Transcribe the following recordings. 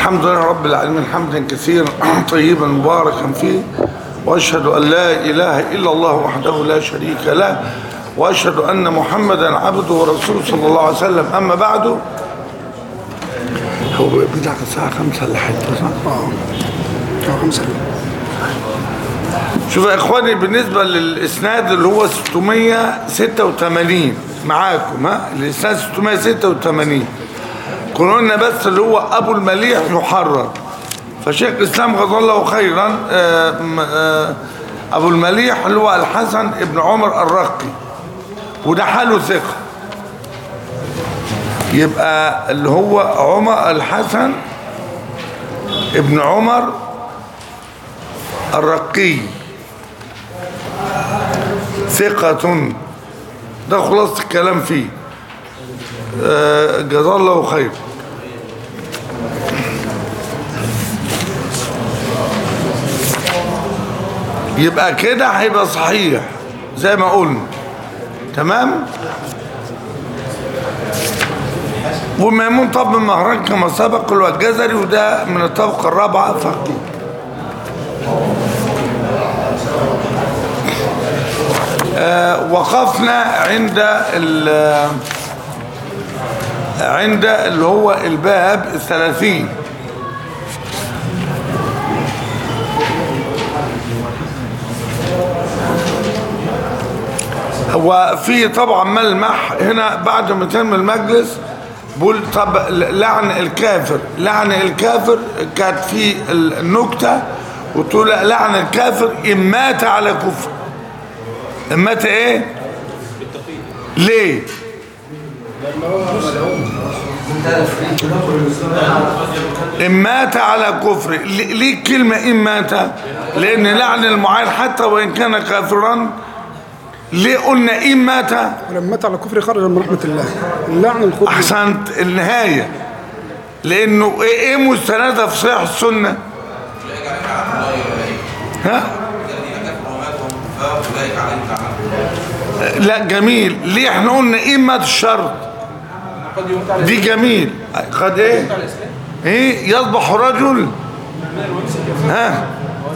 الحمد لله رب العالمين حمدا كثيرا طيبا مباركا فيه واشهد ان لا اله الا الله وحده لا شريك له واشهد ان محمدا عبده ورسوله صلى الله عليه وسلم اما بعد هو بتاع الساعه 5 لحد صح؟ اه خمسة شوف يا اخواني بالنسبه للاسناد اللي هو 686 معاكم ها الاسناد 686 كنا قلنا بس اللي هو ابو المليح يحرر فشيخ الاسلام غضى الله خيرا آه، م- آه، ابو المليح اللي هو الحسن ابن عمر الرقي وده حاله ثقه يبقى اللي هو عمر الحسن ابن عمر الرقي ثقة ده خلاصة الكلام فيه آه، جزاه الله خير يبقى كده هيبقى صحيح زي ما قلنا تمام وميمون طب من مهران كما سبق اللي هو الجزري وده من الطبقة الرابعة فقيه وقفنا عند ال عند اللي هو الباب الثلاثين هو في طبعا ملمح هنا بعد ما تم المجلس بقول طب لعن الكافر لعن الكافر كانت في النكتة وتقول لعن الكافر إن مات على كفر إن مات ايه ليه إن مات على كفر ليه ليه كلمة إن مات لأن لعن المعين حتى وإن كان كافرا ليه قلنا إن مات ولما مات على كفر خرج من رحمة الله اللعن الخطب أحسنت النهاية لأنه إيه إيه مستندها في صحيح السنة ها لا جميل ليه احنا قلنا إيه مات الشرط دي جميل قد ايه ايه يصبح رجل ها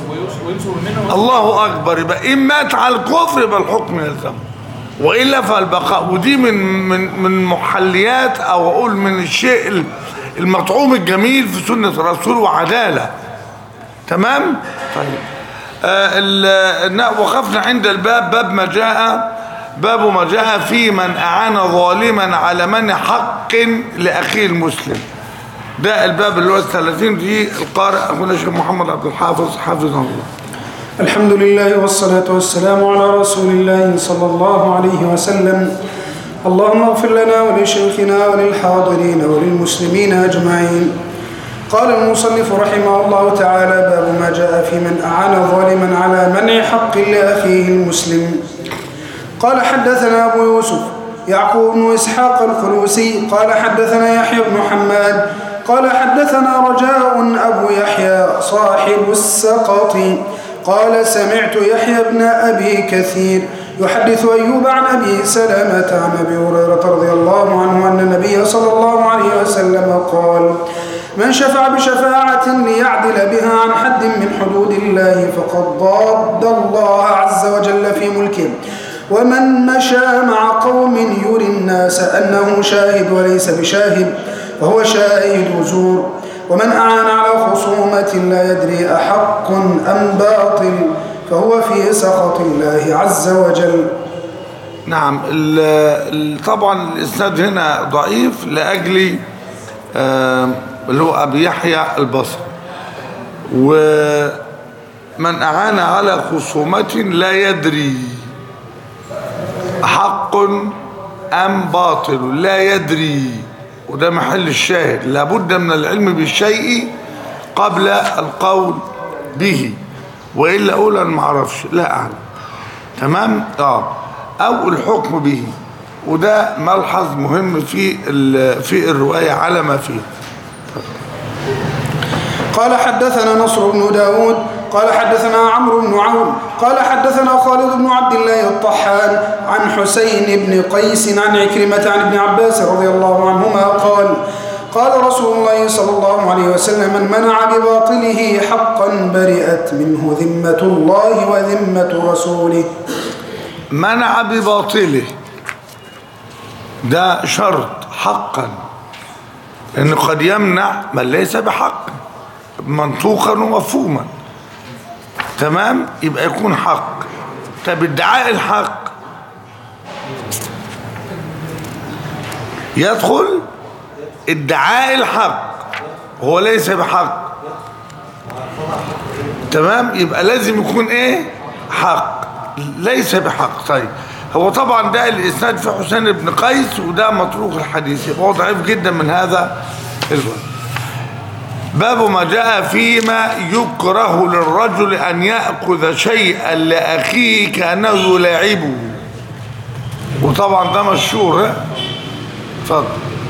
الله اكبر يبقى ان مات على الكفر يبقى الحكم يلزم والا فالبقاء ودي من من من محليات او اقول من الشيء المطعوم الجميل في سنه الرسول وعداله تمام طيب آه ال- نا- وقفنا عند الباب باب ما جاء باب ما جاء في من أعان ظالما على منع حق لأخيه المسلم ده الباب اللي هو الثلاثين دي القارئ أخونا الشيخ محمد عبد الحافظ حافظه الله الحمد لله والصلاة والسلام على رسول الله صلى الله عليه وسلم اللهم اغفر لنا ولشيخنا وللحاضرين وللمسلمين أجمعين قال المصنف رحمه الله تعالى باب ما جاء في من أعان ظالما على منع حق لأخيه المسلم قال حدثنا أبو يوسف يعقوب بن إسحاق الخلوسي قال حدثنا يحيى بن حماد قال حدثنا رجاء أبو يحيى صاحب السقط قال سمعت يحيى بن أبي كثير يحدث أيوب عن أبي سلمة عن أبي هريرة رضي الله عنه أن النبي صلى الله عليه وسلم قال من شفع بشفاعة ليعدل بها عن حد من حدود الله فقد ضاد الله عز وجل في ملكه ومن مشى مع قوم يري الناس أنه شاهد وليس بشاهد فهو شاهد زور ومن أعان على خصومة لا يدري أحق أم باطل فهو في سخط الله عز وجل نعم ال- ال- طبعا الإسناد هنا ضعيف لأجل آه، اللي هو أبي يحيى البصري ومن أعان على خصومة لا يدري حق أم باطل لا يدري وده محل الشاهد لابد من العلم بالشيء قبل القول به وإلا أقول أنا ما أعرفش لا أعلم تمام اه او الحكم به وده ملحظ مهم في ال- في الروايه على ما فيه قال حدثنا نصر بن داود قال حدثنا عمرو بن عون قال حدثنا خالد بن عبد الله الطحان عن حسين بن قيس عن عكرمة عن ابن عباس رضي الله عنهما قال قال رسول الله صلى الله عليه وسلم من منع بباطله حقا برئت منه ذمة الله وذمة رسوله منع بباطله ده شرط حقا لأنه قد يمنع من ليس بحق منطوقا ومفهوما تمام يبقى يكون حق طب ادعاء الحق يدخل ادعاء الحق هو ليس بحق تمام يبقى لازم يكون ايه حق ليس بحق طيب هو طبعا ده الاسناد في حسين بن قيس وده متروك الحديث يبقى هو ضعيف جدا من هذا الوجه باب ما جاء فيما يكره للرجل ان ياخذ شيئا لاخيه كانه يلاعبه وطبعا ده مشهور ها؟ اتفضل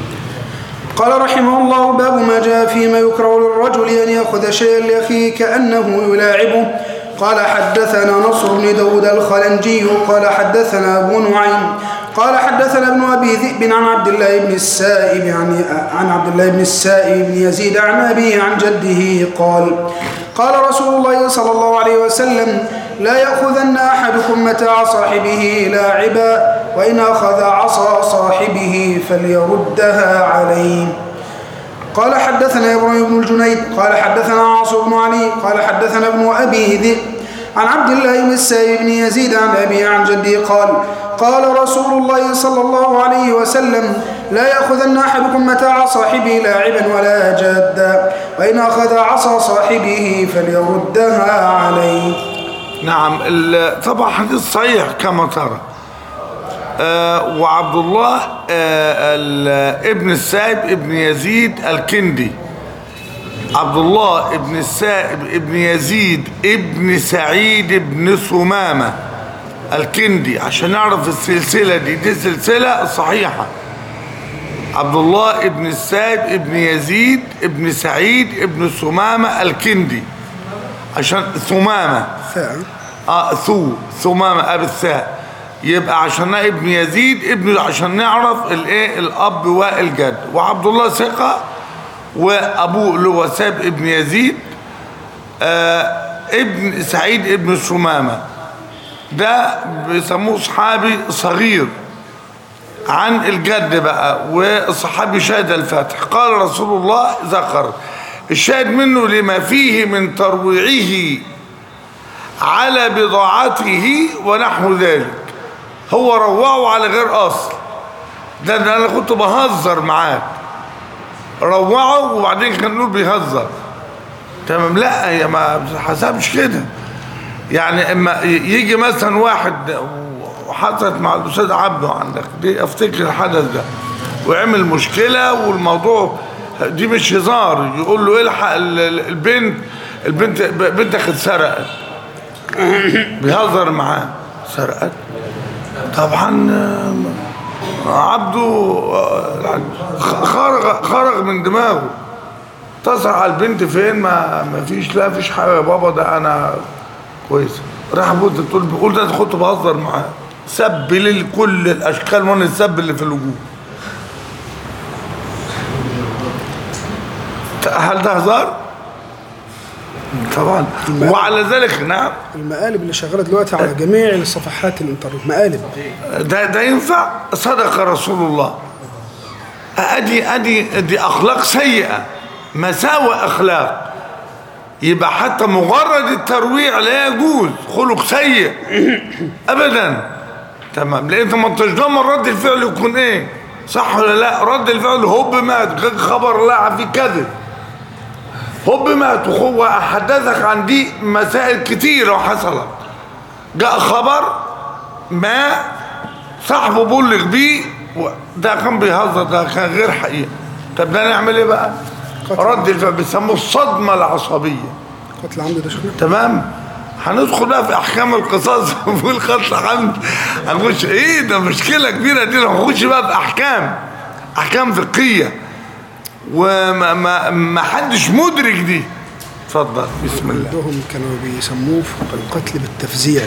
قال رحمه الله باب ما جاء فيما يكره للرجل أن يأخذ شيئا لأخيه كأنه يلاعبه قال حدثنا نصر بن داود الخلنجي قال حدثنا أبو نعيم قال حدثنا ابن أبي ذئب عن عبد الله بن السائب عن, عن عبد الله بن السائب بن يزيد عن أبيه عن جده قال قال رسول الله صلى الله عليه وسلم لا يأخذن أحدكم متاع صاحبه لاعبا وإن أخذ عصا صاحبه فليردها عليه قال حدثنا إبراهيم بن الجنيد قال حدثنا عاصم بن علي قال حدثنا ابن أبي ذئب عن عبد الله بن السائب بن يزيد عن أبي عن جدي قال قال رسول الله صلى الله عليه وسلم لا يأخذن أحدكم متاع صاحبه لاعبا ولا جادا وإن أخذ عصا صاحبه فليردها عليه نعم ال- طبعا حديث صحيح كما ترى آه وعبد الله آه ال- ابن السائب ابن يزيد الكندي عبد الله ابن السائب ابن يزيد ابن سعيد ابن ثمامة الكندي عشان نعرف السلسلة دي دي سلسلة صحيحة عبد الله ابن السائب ابن يزيد ابن سعيد ابن ثمامة الكندي عشان ثمامة فاء اه ثو ثمامة اب الثاء يبقى عشان ابن يزيد ابن عشان نعرف الايه الاب والجد وعبد الله ثقة وابوه اللي هو ساب ابن يزيد آه ابن سعيد ابن ثمامة ده بيسموه صحابي صغير عن الجد بقى والصحابي شهد الفتح قال رسول الله ذكر الشاهد منه لما فيه من ترويعه على بضاعته ونحو ذلك هو روعه على غير اصل ده, ده انا كنت بهزر معاك روعه وبعدين كان نقول بيهزر تمام لا هي ما حسبش كده يعني اما يجي مثلا واحد وحصلت مع الاستاذ عبده عندك دي افتكر الحدث ده وعمل مشكله والموضوع دي مش هزار يقول له الحق ال- ال- البنت البنت بنتك اتسرقت بيهزر معاه سرقت طبعا آه، عبده آه، خرج خرج من دماغه اتصل على البنت فين ما ما فيش لا فيش حاجه يا بابا ده انا كويس راح ابوه تقول بيقول ده كنت بهزر معاه سب لكل الاشكال من السب اللي في الوجود هل ده هزار؟ طبعا وعلى ذلك نعم المقالب اللي شغاله دلوقتي على جميع الصفحات الانترنت مقالب ده ده ينفع صدق رسول الله ادي ادي دي اخلاق سيئه مساوئ اخلاق يبقى حتى مجرد الترويع لا يجوز خلق سيء ابدا تمام لان ما انتش ضامن رد الفعل يكون ايه صح ولا لا رد الفعل هوب مات غير خبر لا في كذب هوب مات وهو احدثك عن دي مسائل كتيره وحصلت جاء خبر ما صاحبه بلغ بيه و- ده كان بيهزر ده كان غير حقيقي طب ده نعمل ايه بقى رد الفعل بيسموه الصدمه العصبيه قتل عمد ده شغل تمام هندخل بقى في احكام القصاص والقتل عمد هنخش ايه ده مشكله كبيره دي هنخش بقى في احكام احكام فقهيه وما ما ما حدش مدرك دي اتفضل بسم الله عندهم كانوا بيسموه القتل بالتفزيع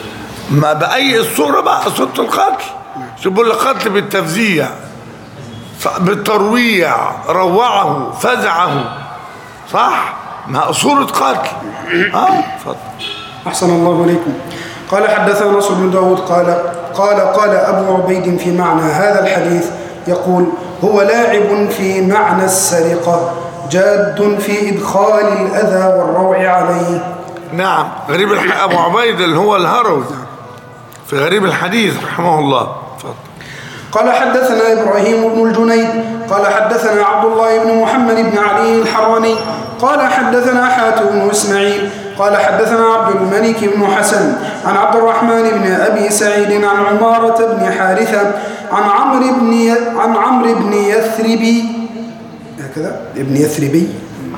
ما بأي الصورة بقى صورة القتل شو بقول لك قتل بالتفزيع ف- بالترويع روعه فزعه صح ما صورة قتل اه اتفضل أحسن الله إليكم قال حدثنا نصر بن داود قال قال قال أبو عبيد في معنى هذا الحديث يقول هو لاعب في معنى السرقة جاد في إدخال الأذى والروع عليه نعم غريب الح... ابو عبيد اللي هو الهروي في غريب الحديث رحمه الله اتفضل قال حدثنا إبراهيم بن الجنيد قال حدثنا عبد الله بن محمد بن علي الحراني قال حدثنا حاتم بن إسماعيل قال حدثنا عبد الملك بن حسن عن عبد الرحمن بن أبي سعيد عن عمارة بن حارثة عن عمرو بن ي... عن عمرو بن يثربي هكذا ابن يثربي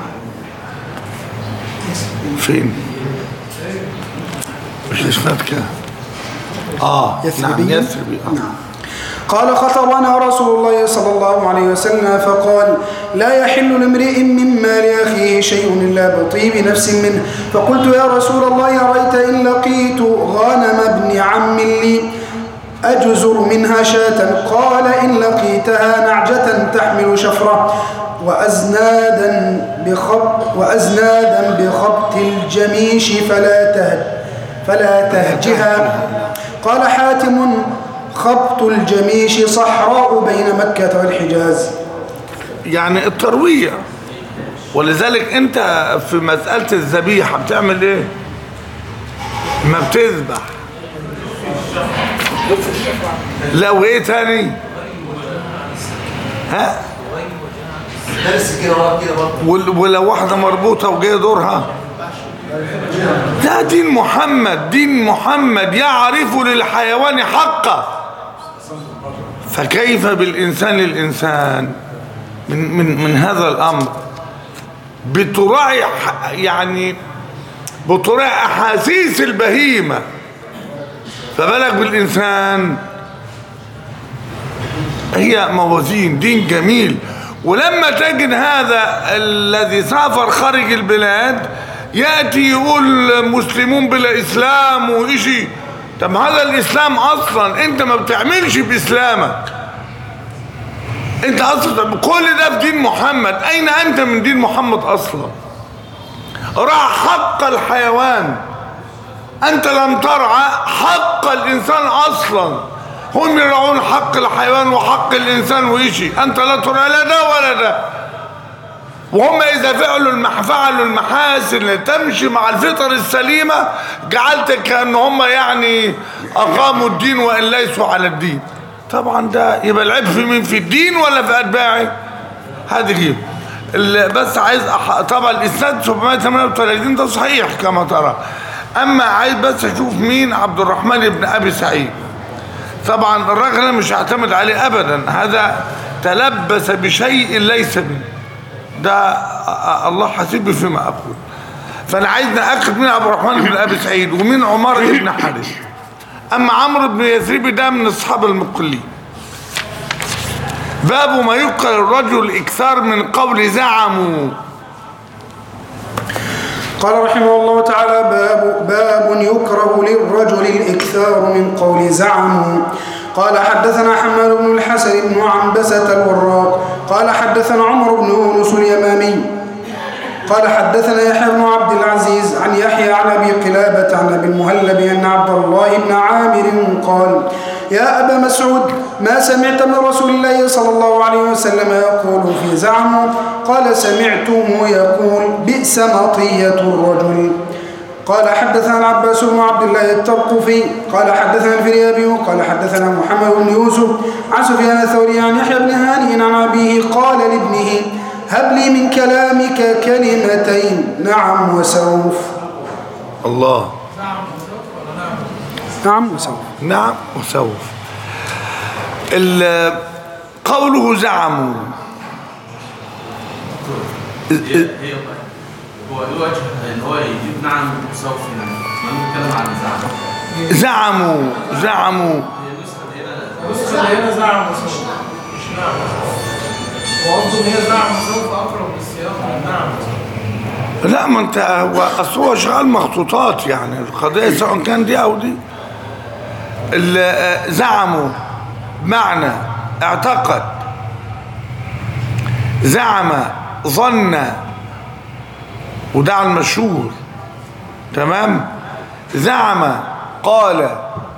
فين مش اسمها كده اه يثربي نعم يثربي آه. نعم قال خطبنا رسول الله صلى الله عليه وسلم فقال لا يحل لامرئ من مال أخيه شيء إلا بطيب نفس منه فقلت يا رسول الله أرأيت إن لقيت غنم ابن عم لي أجزر منها شاة قال إن لقيتها نعجة تحمل شفرة وأزنادا بخط وأزنادا بخبط الجميش فلا تهج فلا تهجها قال حاتم خبط الجميش صحراء بين مكة والحجاز يعني الترويع ولذلك انت في مسألة الذبيحة بتعمل ايه ما بتذبح لا وايه تاني ها درس كده ورا كده برضه وال- ولو واحدة مربوطة وجاي دورها ده دين محمد دين محمد يعرف للحيوان حقه فكيف بالإنسان الإنسان من, من, من هذا الأمر بتراعي ح- يعني بتراعي أحاسيس البهيمة فبالك بالإنسان هي موازين دين جميل ولما تجد هذا الذي سافر خارج البلاد يأتي يقول مسلمون بلا إسلام وإشي طب هذا الإسلام أصلا أنت ما بتعملش بإسلامك أنت أصلا كل ده في دين محمد أين أنت من دين محمد أصلا راع حق الحيوان أنت لم ترعى حق الإنسان أصلا هم يرعون حق الحيوان وحق الإنسان ويشي أنت لا ترعى لا ده ولا ده وهم إذا فعلوا المح فعلوا المحاسن تمشي مع الفطر السليمة جعلت كأن هم يعني أقاموا الدين وإن ليسوا على الدين طبعا ده يبقى العيب في مين في الدين ولا في أتباعه هذه ال- بس عايز أح... طبعا الإسناد 738 ده صحيح كما ترى أما عايز بس أشوف مين عبد الرحمن بن أبي سعيد طبعا الراجل أنا مش هعتمد عليه أبدا هذا تلبس بشيء ليس منه ده أ- الله حسيبي فيما أقول فأنا عايز نأكد مين عبد الرحمن بن أبي سعيد ومين عمر بن حارث أما عمرو بن يثرب ده من أصحاب المقلين باب ما يقال الرجل إكثار من قول زعموا قال رحمه الله تعالى باب, باب يكره للرجل الإكثار من قول زعم قال حدثنا حماد بن الحسن بن عنبسة الوراق قال حدثنا عمر بن يونس اليمامي قال حدثنا يحيى بن عبد العزيز عن يحيى عن ابي قلابه عن ابي المهلب ان عبد الله بن عامر قال يا ابا مسعود ما سمعت من رسول الله صلى الله عليه وسلم يقول في زعم قال سمعته يقول بئس مطيه الرجل قال حدثنا العباس بن عبد الله الترقفي قال حدثنا الفريابي قال حدثنا محمد بن يوسف عن سفيان الثوري عن يحيى بن هانئ عن أبيه قال لابنه هب لي من كلامك كلمتين نعم وسوف الله نعم وسوف نعم وسوف ال- قوله زعموا هي هي هو ايه وجه ان هو يجيب نعم وسوف يعني لما نتكلم عن الزعم زعموا زعموا هي نسخه هنا بص هنا زعم وسوف مش نعم وقصده ان هي زعم وسوف اقرب للسياق من نعم وسوف لا ما انت هو اصل هو شغال مخطوطات يعني القضيه سواء كان دي او دي ال- زعموا معنى اعتقد زعم ظن وده على المشهور تمام زعم قال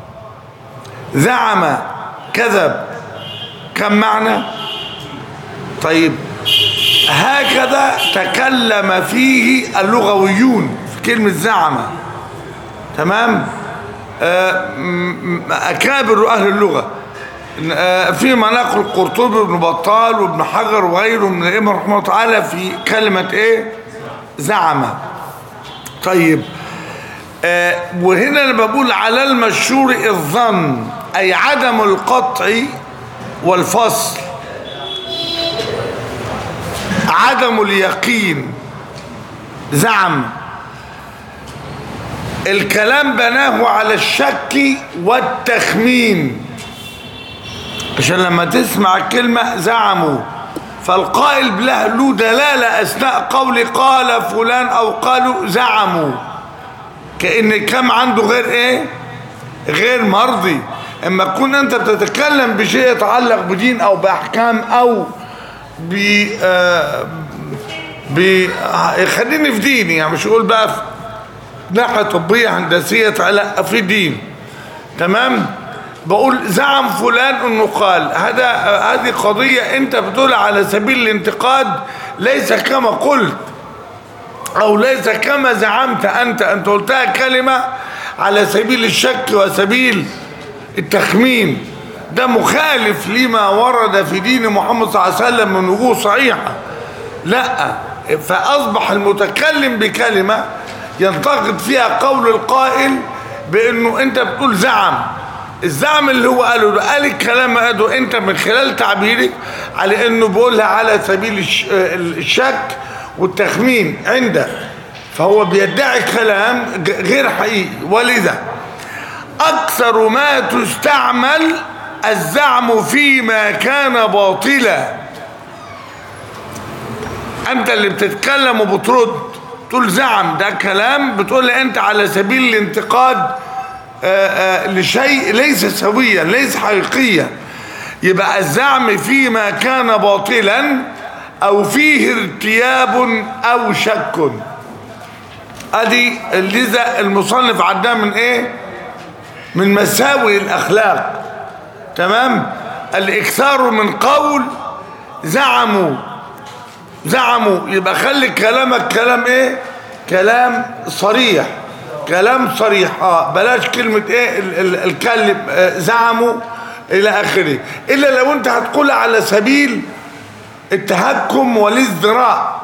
زعم كذب كم معنى طيب هكذا تكلم فيه اللغويون في كلمة زعم تمام آه، م- م- أكابر أهل اللغة آه، في مناقل القرطبي وابن بطال وابن حجر وغيره من الأئمة رحمه الله تعالى في كلمة إيه زعم طيب آه، وهنا انا بقول على المشهور الظن أي عدم القطع والفصل عدم اليقين زعم الكلام بناه على الشك والتخمين عشان لما تسمع كلمة زعموا فالقائل له له دلالة أثناء قول قال فلان أو قالوا زعموا كأن كم عنده غير إيه غير مرضي اما تكون انت بتتكلم بشيء يتعلق بدين او باحكام او ب آه، ب آه، خليني في ديني يعني مش اقول بقى في ناحيه طبيه هندسيه لا في دين تمام بقول زعم فلان انه قال هذا هذه قضيه انت بتقول على سبيل الانتقاد ليس كما قلت او ليس كما زعمت انت انت قلتها كلمه على سبيل الشك وسبيل التخمين ده مخالف لما ورد في دين محمد صلى الله عليه وسلم من وجوه صحيحه لا فاصبح المتكلم بكلمه ينتقد فيها قول القائل بانه انت بتقول زعم الزعم اللي هو قاله ده قال الكلام قاله انت من خلال تعبيرك على انه بيقولها على سبيل الش- الشك والتخمين عندك فهو بيدعي كلام ج- غير حقيقي ولذا اكثر ما تستعمل الزعم فيما كان باطلا انت اللي بتتكلم وبترد تقول زعم ده كلام بتقول لي انت على سبيل الانتقاد آه، آه، لشيء ليس سويا ليس حقيقيا يبقى الزعم فيما كان باطلا او فيه ارتياب او شك ادي لذا المصنف عداه من ايه من مساوئ الاخلاق تمام الاكثار من قول زعموا زعموا يبقى خلي كلامك كلام ايه كلام صريح كلام صريح اه بلاش كلمة ايه ال- ال- الكلم آه زعموا الى اخره الا لو انت هتقول على سبيل التهكم والازدراء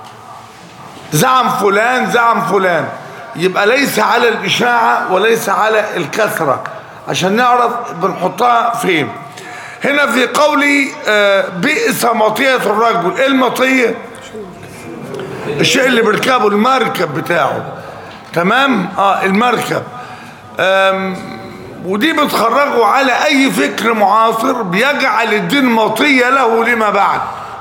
زعم فلان زعم فلان يبقى ليس على الإشاعة وليس على الكثرة عشان نعرف بنحطها فين هنا في قولي آه، بئس مطية الرجل ايه المطية الشيء اللي بيركبه المركب بتاعه تمام اه المركب آم، ودي بتخرجه على اي فكر معاصر بيجعل الدين مطية له لما بعد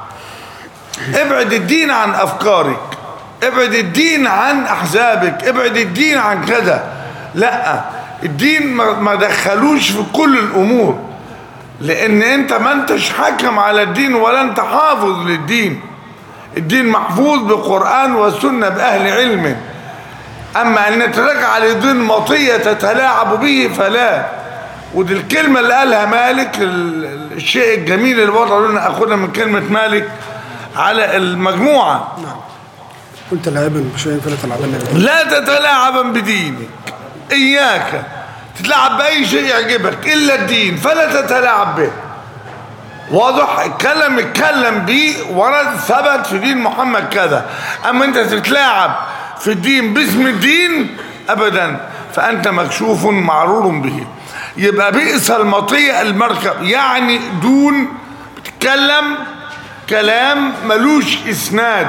ابعد الدين عن افكارك ابعد الدين عن احزابك ابعد الدين عن كذا لا الدين ما ما دخلوش في كل الامور لان انت ما انتش حاكم على الدين ولا انت حافظ للدين الدين محفوظ بالقرآن والسنة بأهل علمه أما أن تجعل الدين مطية تتلاعب به فلا ودي الكلمة اللي قالها مالك ال- ال- الشيء الجميل اللي وضعوا لنا أخذنا من كلمة مالك على المجموعة قلت لعبا بشيء فلا تلعبن به لا تتلاعبا بدينك إياك تتلاعب بأي شيء يعجبك إلا الدين فلا تتلاعب به واضح الكلام اتكلم بيه ورد ثبت في دين محمد كذا اما انت تتلاعب في الدين باسم الدين ابدا فانت مكشوف معرور به يبقى بئس المطية المركب يعني دون بتتكلم كلام ملوش اسناد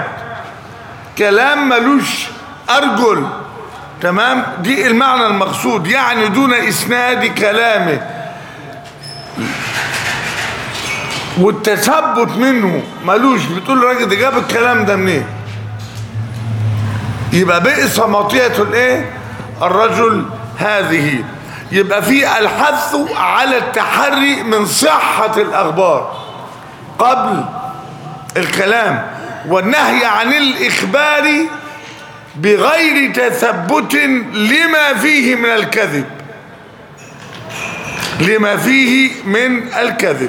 كلام ملوش ارجل تمام دي المعنى المقصود يعني دون اسناد كلامه والتثبت منه ملوش بتقول الراجل ده جاب الكلام ده منين يبقى بئس مطية الايه الرجل هذه يبقى في الحث على التحري من صحة الاخبار قبل الكلام والنهي عن الإخبار بغير تثبت لما فيه من الكذب لما فيه من الكذب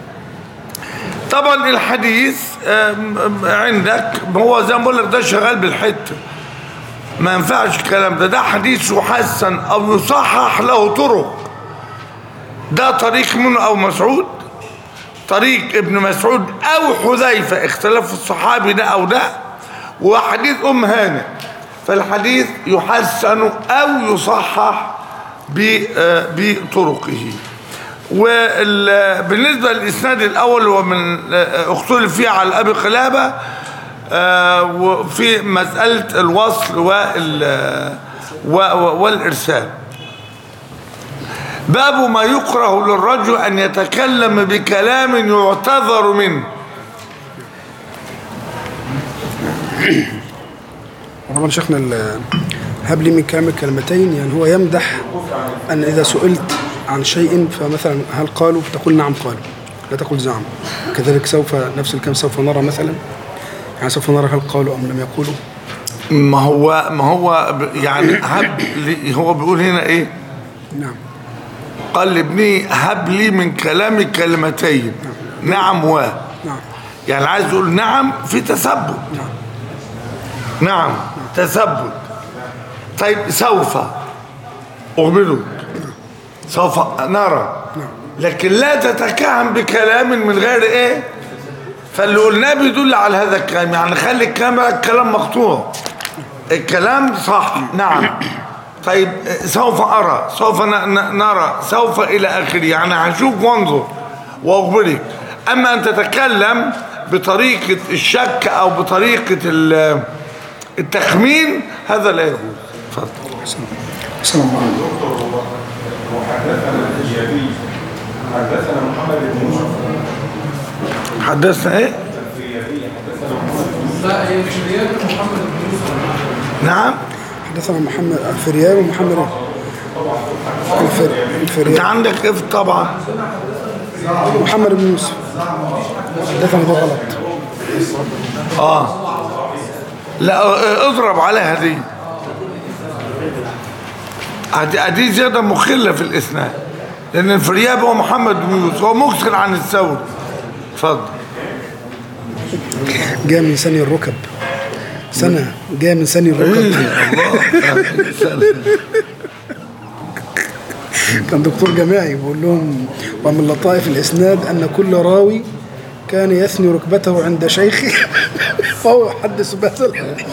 طبعا الحديث آم، آم، عندك هو زي ما بقول لك ده شغال بالحته ما ينفعش الكلام ده ده حديث يحسن او يصحح له طرق ده طريق منه او مسعود طريق ابن مسعود او حذيفه اختلاف الصحابي ده او ده وحديث ام هانئ فالحديث يحسن او يصحح ب- آه، بطرقه وبالنسبه للاسناد الاول هو من آه، اختلف فيه على ابي قلابه آه، وفي مساله الوصل وال و- و- والارسال باب ما يكره للرجل ان يتكلم بكلام يعتذر منه طبعا شيخنا ال- هب لي من كلام كلمتين يعني هو يمدح أن إذا سئلت عن شيء فمثلا هل قالوا فتقول نعم قالوا لا تقول زعم كذلك سوف نفس الكلام سوف نرى مثلا يعني سوف نرى هل قالوا أم لم يقولوا ما هو ما هو ب- يعني هب لي هو بيقول هنا ايه نعم قال لابني هب لي من كلامك كلمتين نعم و نعم يعني عايز يقول نعم في تثبت نعم نعم تثبت طيب سوف أغملك سوف نرى لكن لا تتكهن بكلام من غير ايه فاللي قلناه بيدل على هذا الكلام يعني خلي الكلام الكلام مقطوع الكلام صح نعم طيب سوف أرى سوف ن- ن- نرى سوف إلى آخره يعني هشوف وانظر وأخبرك أما أن تتكلم بطريقة الشك أو بطريقة ال- التخمين هذا لا يجوز اتفضل صلى الله عليه وسلم دكتور هو هو حدثنا الفيابي حدثنا محمد بن يوسف حدثنا ايه الفيابي حدثنا محمد لا هي مش رياض محمد بن يوسف نعم حدثنا محمد الفرياب ومحمد الفر... انت الفرياب عندك ايه في طبعا محمد بن يوسف حدثنا ده غلط اه لا اه، اضرب عليها دي ادي ادي زياده مخله في الاسناد لان الفرياب هو محمد بن يوسف هو مكثر عن الثوري اتفضل جاء من ثاني الركب سنة جاء من ثاني ايه الركب الله سلام. كان دكتور جامعي بيقول لهم ومن لطائف الإسناد أن كل راوي كان يثني ركبته عند شيخه فهو يحدث بهذا الحديث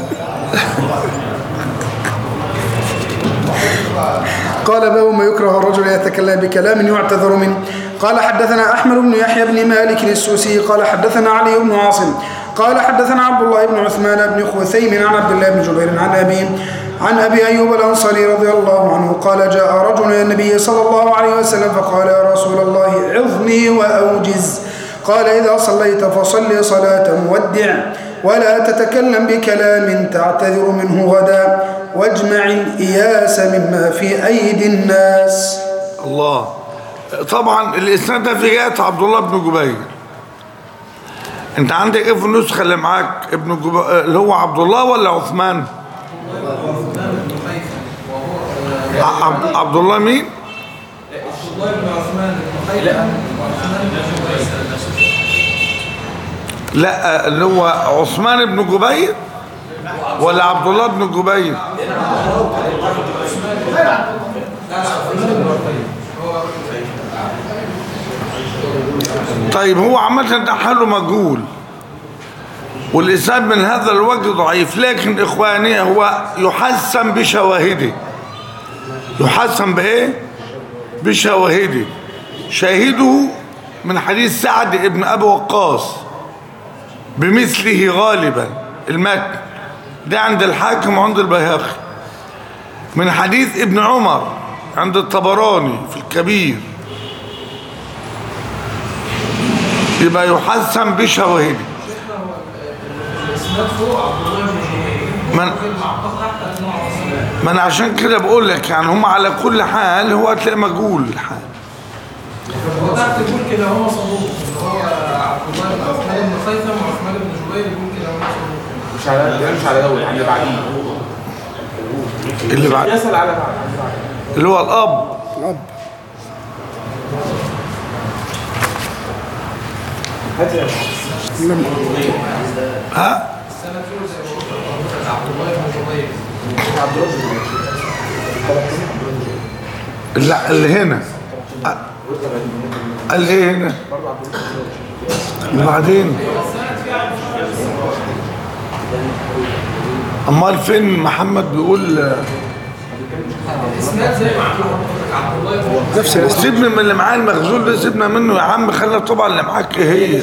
قال باب ما يكره الرجل يتكلم بكلام يعتذر منه قال حدثنا أحمد بن يحيى بن مالك السوسي قال حدثنا علي بن عاصم قال حدثنا عبد الله بن عثمان بن خثيم عن عبد الله بن جبير عن أبيه عن أبي أيوب الأنصاري رضي الله عنه قال جاء رجل إلى النبي صلى الله عليه وسلم فقال يا رسول الله عظني وأوجز قال إذا صليت فصل صلاة مودع ولا تتكلم بكلام تعتذر منه غدا واجمع الإياس مما في أيدي الناس الله طبعا الاسناد ده في جهه عبد الله بن جبير انت عندك ايه في النسخه اللي معاك ابن جبير اللي هو عبد الله ولا عثمان ع- عبد, عبد الله مين عبد الله بن عثمان بن خيثم وعثمان بن جبير لا اللي هو عثمان بن جبير ولا عبد الله بن جبير طيب هو عامة ده حاله مجهول والإسناد من هذا الوجه ضعيف لكن إخواني هو يحسن بشواهده يحسن بإيه؟ بشواهده شاهده من حديث سعد بن أبي وقاص بمثله غالبا المتن ده عند الحاكم وعند البيهقي من حديث ابن عمر عند الطبراني في الكبير يبقى يحسن بشواهده الاسناد فوق عبد الله بن جبير من معطف تحت ابن عثمان ما انا عشان كده بقول لك يعني هم على كل حال هو هتلاقي مجهول الحال هو تحت يقول كده هو صدوق اللي هو عبد الله بن عثمان بن خيثم وعثمان بن جبير يقول كده ونفسه مش على ده مش على الاول على اللي بعديه اللي بعد يسال على بعد على بعد. اللي هو الاب الأب هات يا ها السنة فيه زي ما قلت عبد الله بن جبير عبد الرازق لا اللي هنا قال ايه هنا وبعدين امال فين محمد بيقول آه، الاسناد زي ما عملوا حضرتك عبد الله بن جبير نفس الاسم سيبني من اللي معاه المخزون ده سيبنا منه يا عم خلي طبعا اللي معاك ايه هي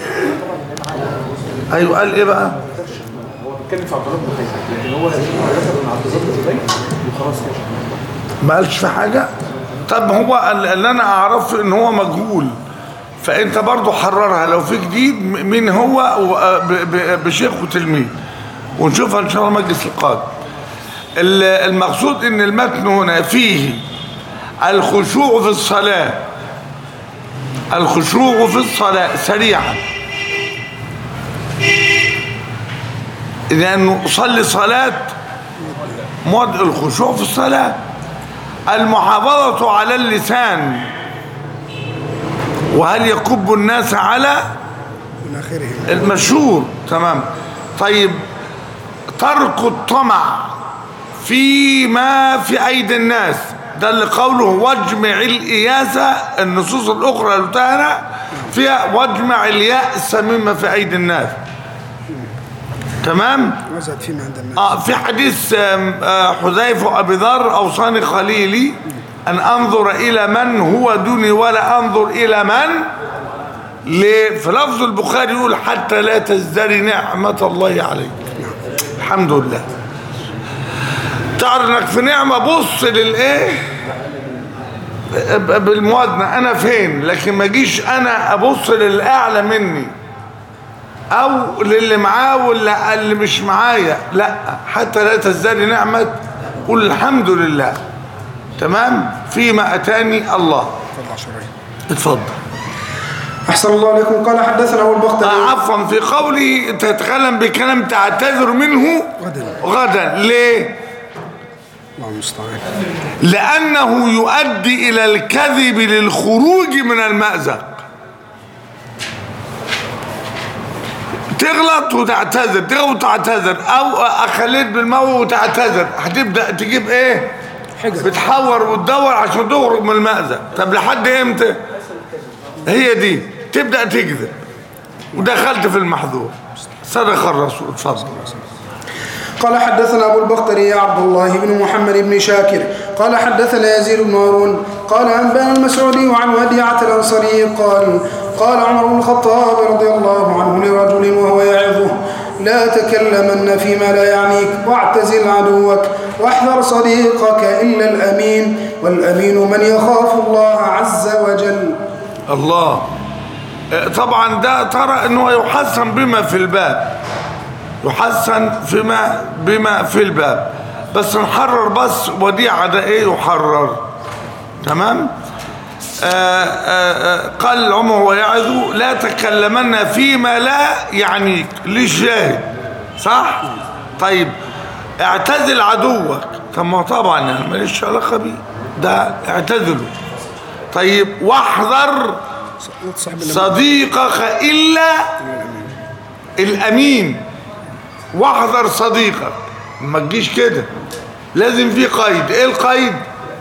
ايوه قال ايه بقى هو بيتكلم في عبد الرازق بن خيثم لكن هو ذكر من عبد الرازق بن خيثم وخلاص كده ما قالش في حاجة طب هو ال- اللي انا اعرفه ان هو مجهول فانت برضو حررها لو في جديد م- مين هو و- ب- ب- بشيخ وتلميذ ونشوفها ان شاء الله المجلس القادم ال- المقصود ان المتن هنا فيه الخشوع في الصلاة الخشوع في الصلاة سريعا لأنه صلي صلاة مد الخشوع في الصلاة المحافظة على اللسان وهل يكب الناس على من آخره المشهور تمام طيب ترك الطمع فيما في أيدي الناس ده اللي قوله واجمع الإياسة النصوص الأخرى اللي تهنا فيها واجمع اليأس مما في أيدي الناس تمام وزاد فيما عند الناس آه في حديث آم، آه، حذيفة أبي ذر أوصاني خليلي أن أنظر إلى من هو دوني ولا أنظر إلى من ليه؟ في لفظ البخاري يقول حتى لا تزدري نعمة الله عليك الحمد لله تعرف انك في نعمة بص للايه ب- بالموازنة انا فين لكن ما اجيش انا ابص للاعلى مني او للي معاه ولا اللي مش معايا لا حتى لا تزدري نعمة قل الحمد لله تمام فيما اتاني الله تفضل شرعي اتفضل أحسن الله عليكم قال حدثنا أبو البختري آه، عفوا في قولي تتكلم بكلام تعتذر منه غدا غدا ليه الله المستعان لأنه يؤدي إلى الكذب للخروج من المأزق تغلط وتعتذر تغلط وتعتذر أو أخليت بالموت وتعتذر هتبدأ تجيب إيه حجج بتحور وتدور عشان تخرج من المأزق طب لحد إمتى هي دي تبدأ تكذب ودخلت في المحظور صدق الرسول اتفضل قال حدثنا أبو البختري عبد الله بن محمد بن شاكر قال حدثنا يزيد بن هارون قال أنبانا المسعودي عن وديعة الأنصاري قال قال عمر بن الخطاب رضي الله عنه لرجل وهو يعظه لا تكلمن فيما لا يعنيك واعتزل عدوك واحذر صديقك إلا الأمين والأمين من يخاف الله عز وجل الله آه، طبعا ده ترى انه يحسن بما في الباب يحسن فيما بما في الباب بس نحرر بس وديعة ده ايه يحرر تمام آه آه آه قال عمر ويعظ لا تكلمن فيما لا يعنيك ليش شاهد صح طيب اعتزل عدوك طب ما طبعا يعني ماليش علاقه بيه ده اعتزله طيب واحذر صاحب الأمين. صديقك إلا الأمين واحذر صديقك ما تجيش كده لازم في قيد ايه القيد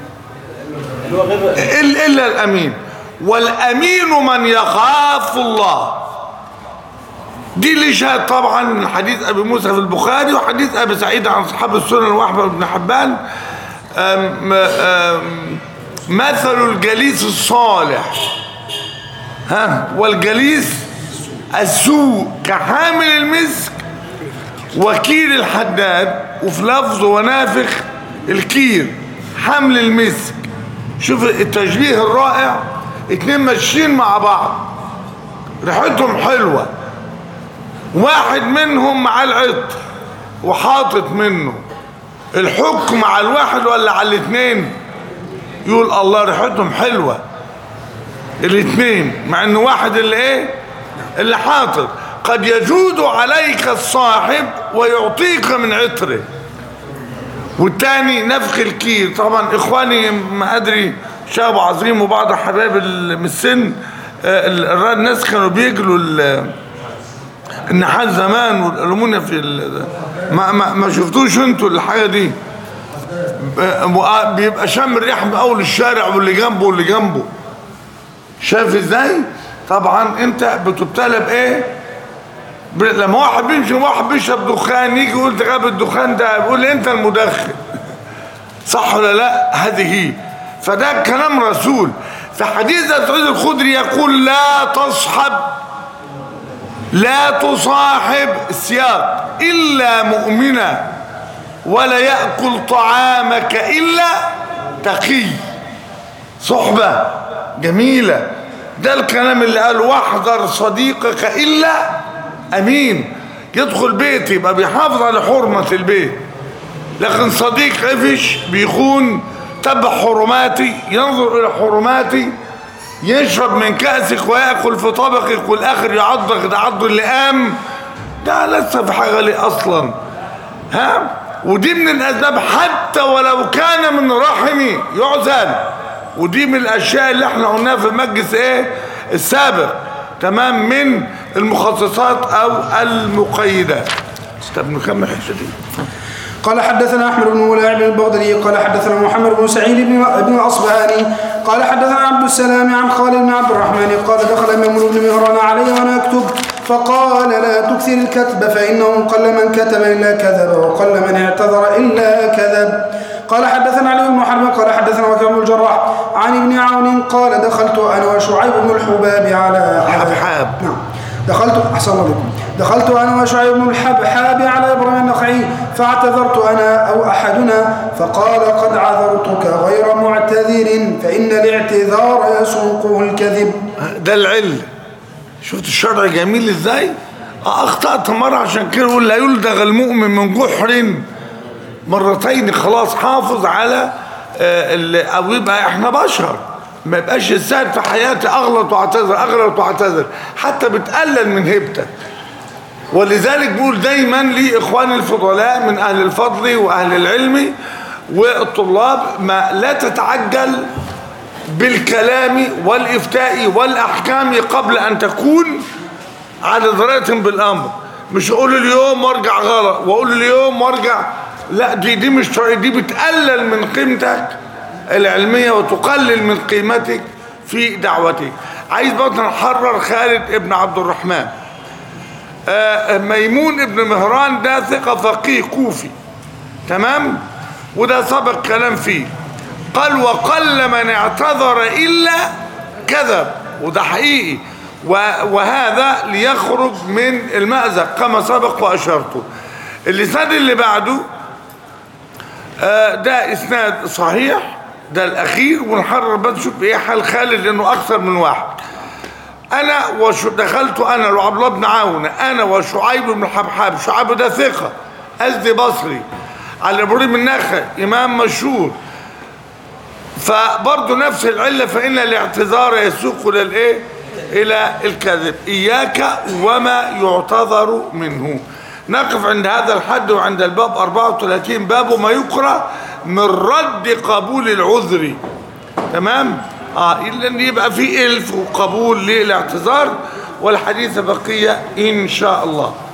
إلا إلا الأمين والأمين من يخاف الله دي اللي شاهد طبعا من حديث أبي موسى في البخاري وحديث أبي سعيد عن أصحاب السنن وأحمد بن حبان أم أم مثل الجليس الصالح ها والجليس السوء كحامل المسك وكيل الحداد وفي لفظ ونافخ الكير حمل المسك شوف التشبيه الرائع اتنين ماشيين مع بعض ريحتهم حلوة واحد منهم مع العطر وحاطط منه الحكم على الواحد ولا على الاتنين يقول الله ريحتهم حلوة الاثنين مع ان واحد اللي ايه اللي حاطط قد يجود عليك الصاحب ويعطيك من عطره والتاني نفخ الكير طبعا اخواني ما ادري شاب عظيم وبعض حبايب ال- من السن آه، ال- الر- الناس كانوا بيجلوا ال- النحاس زمان والالومنيا في ال- ما, ما, ما شفتوش انتوا الحاجه دي ب- بيبقى شام الريح من اول الشارع واللي جنبه واللي جنبه شايف ازاي طبعا انت بتبتلى بايه ب- لما واحد بيمشي واحد بيشرب دخان يجي يقول ده جاب الدخان ده بيقول لي انت المدخن صح ولا لا هذه هي فده كلام رسول في حديث ابي سعيد الخدري يقول لا تصحب لا تصاحب السياق الا مؤمنا ولا ياكل طعامك الا تقي صحبه جميله ده الكلام اللي قال واحذر صديقك الا امين يدخل بيتي يبقى بيحافظ على حرمه البيت لكن صديق عفش بيخون تبع حرماتي ينظر الى حرماتي يشرب من كأسك ويأكل في طبقك والآخر يعضك ده عض اللئام ده لسه في حاجة ليه أصلا ها ودي من الأسباب حتى ولو كان من رحمي يعزل ودي من الأشياء اللي احنا قلناها في المجلس ايه السابق تمام من المخصصات أو المقيدات طب نكمل الحته دي قال حدثنا احمد بن ملاعب بن البغدادي قال حدثنا محمد بن سعيد بن بن الاصبهاني قال حدثنا عبد السلام عن خالد بن عبد الرحمن قال دخل ميمون بن مهران علي وانا اكتب فقال لا تكثر الكتب فانه قل من كتب الا كذب وقل من اعتذر الا كذب قال حدثنا علي بن حرب قال حدثنا وكيع بن الجراح عن ابن عون قال دخلت انا وشعيب بن الحباب على حبحاب. نعم دخلت أحسن الله بكم دخلت أنا وشعيب بن الحبحاب على إبراهيم النخعي فاعتذرت أنا أو أحدنا فقال قد عذرتك غير معتذر فإن الاعتذار يسوقه الكذب ده العل شفت الشرع جميل ازاي اخطأت مرة عشان كده يقول لا يلدغ المؤمن من جحر مرتين خلاص حافظ على آه، ال- او يبقى احنا بشر ما يبقاش السائل في حياتي اغلط واعتذر اغلط واعتذر حتى بتقلل من هيبتك ولذلك بقول دايما لاخواني الفضلاء من اهل الفضل واهل العلم والطلاب ما لا تتعجل بالكلام والافتاء والاحكام قبل ان تكون على درايه بالامر مش اقول اليوم وارجع غلط واقول اليوم وارجع لا دي دي مش طريقة، دي بتقلل من قيمتك العلميه وتقلل من قيمتك في دعوتك عايز بقى نحرر خالد ابن عبد الرحمن آه، ميمون ابن مهران ده ثقة فقيه كوفي تمام وده سبق كلام فيه قال وقل من اعتذر إلا كذب وده حقيقي و- وهذا ليخرج من المأزق كما سبق وأشرته اللسان اللي بعده آه، ده إسناد صحيح ده الأخير ونحرر بس نشوف إيه حال خالد لأنه أكثر من واحد انا وش دخلت انا وعبد الله بن عون انا وشعيب بن حبحاب شعيب ده ثقه ازدي بصري على ابراهيم النخعي امام مشهور فبرضه نفس العله فان الاعتذار يسوق الى الايه الى الكذب اياك وما يعتذر منه نقف عند هذا الحد وعند الباب 34 باب ما يقرا من رد قبول العذر تمام اه الا ان يبقى في الف وقبول للاعتذار والحديث بقيه ان شاء الله